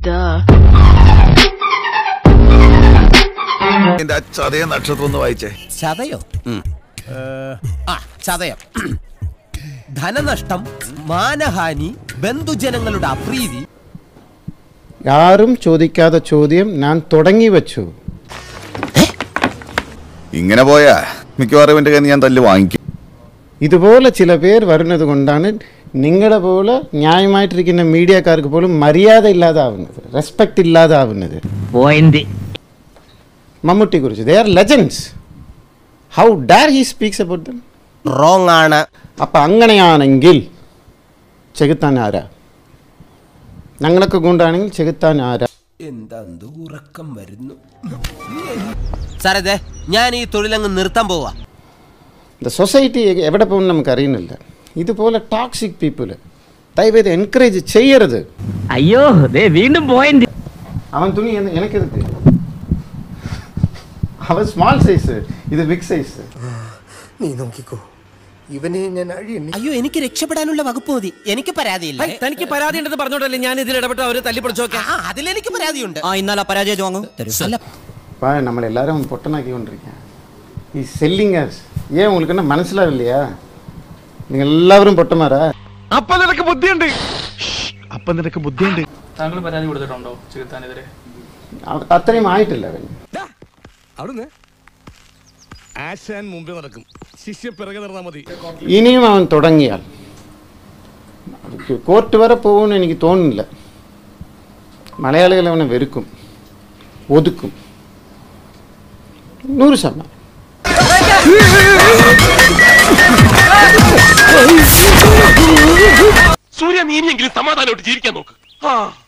Duh. എന്റെ ചതയ നക്ഷത്രം ഒന്ന് വായിച്ചേ ചതയോ ആ ചതയം ധനനഷ്ടം മാനഹാനി ബന്ധുജനങ്ങളുടെ അപ്രീതി ആരും ചോദിക്കാത്ത ചോദ്യം ഞാൻ തുടങ്ങി വെച്ചു ഇങ്ങനെ പോയാ മിക്കവാറും എന്റെ കയ്യിൽ നിന്ന് ഞാൻ തല്ല് വാങ്ങിക്കും ഇതുപോലെ ചില പേർ വരുന്നത് കൊണ്ടാണ് നിങ്ങളെ പോലെ ന്യായമായിട്ടിരിക്കുന്ന മീഡിയക്കാർക്ക് പോലും മര്യാദ ഇല്ലാതാവുന്നത് റെസ്പെക്റ്റ് ഇല്ലാതാവുന്നത് പോയിന്റ് മമ്മൂട്ടിയെ കുറിച്ച് they are legends how dare he speaks about them wrong ആണ് അപ്പം അങ്ങനെയാണെങ്കിൽ ചെകുത്താൻ ആരാ ഞങ്ങളൊക്കെ കൊണ്ടാണെങ്കിൽ ചെകുത്താൻ ആരാ എന്താ ഉറക്കം വരുന്നു സാറേ ദേ, ഞാൻ ഈ തൊഴിലങ്ങ് നിർത്താൻ പോവാ ദ സൊസൈറ്റി എവിടെ പോകുന്നു നമുക്ക് അറിയുന്നില്ല ഇതുപോലെ ടോക്സിക് പീപ്പിൾ ദയവേത് എൻകറേജ് ചെയ്യരുത് അയ്യോ ദേ വീണ്ടും പോയിന്റ് അവൻ തുണി എന്ന് എനിക്ക് എதுக்கு അവൻ സ്മാൾ സൈസ് ഇത് ബിഗ് സൈസ് നീ നോക്കിക്കോ ഇവനെ ഞാൻ അഴിയെണ്ണി അയ്യോ എനിക്ക് രക്ഷപ്പെടാനുള്ള വകുപ്പ് മതി എനിക്ക് പരാതിയില്ല തനിക്ക് പരാതി ഉണ്ടെന്ന് പറഞ്ഞോണ്ടല്ലേ ഞാൻ ഇതിൽ ഇടപെട്ട് അവര് തല്ലിപ്പൊളിച്ചോക്കെ ആ അതിലെനിക്ക് പരാതിയുണ്ട് ആ ഇന്നലെ പരാജയം വാങ്ങും അല്ല பா நம்மளை எல்லாரும் பொட்டனாக்கி கொண்டிருக்கேன் ഈ സെല്ലിങ്ങേഴ്സ് ഏൻ உங்களுக்கு என்ன മനസ്സിലാവില്ലയാ നിങ്ങൾ എല്ലാവരും പൊട്ടന്മാരാ അപ്പൊ നിനക്ക് ബുദ്ധിയുണ്ട് അപ്പൊ നിനക്ക് ബുദ്ധിയുണ്ട് താങ്കൾ പരാതി കൊടുത്തിട്ടുണ്ടോ ചെകുത്താനെതിരെ അവ- അത്രയും ആയിട്ടില്ല അവൻ അവിടുന്ന് ആശാൻ മുമ്പേ നടക്കും ശിഷ്യ പിറകെ നടന്നാ മതി ഇനിയും അവൻ തുടങ്ങിയാൽ കോർട്ട് വരെ പോകുമെന്ന് എനിക്ക് തോന്നുന്നില്ല മലയാളികൾ അവനെ വെറുക്കും ഒതുക്കും നൂറ് ശതമാനം സൂര്യ നീ ഇനിയെങ്കിലും സമാധാനമായിട്ട് ജീവിക്കാൻ നോക്ക്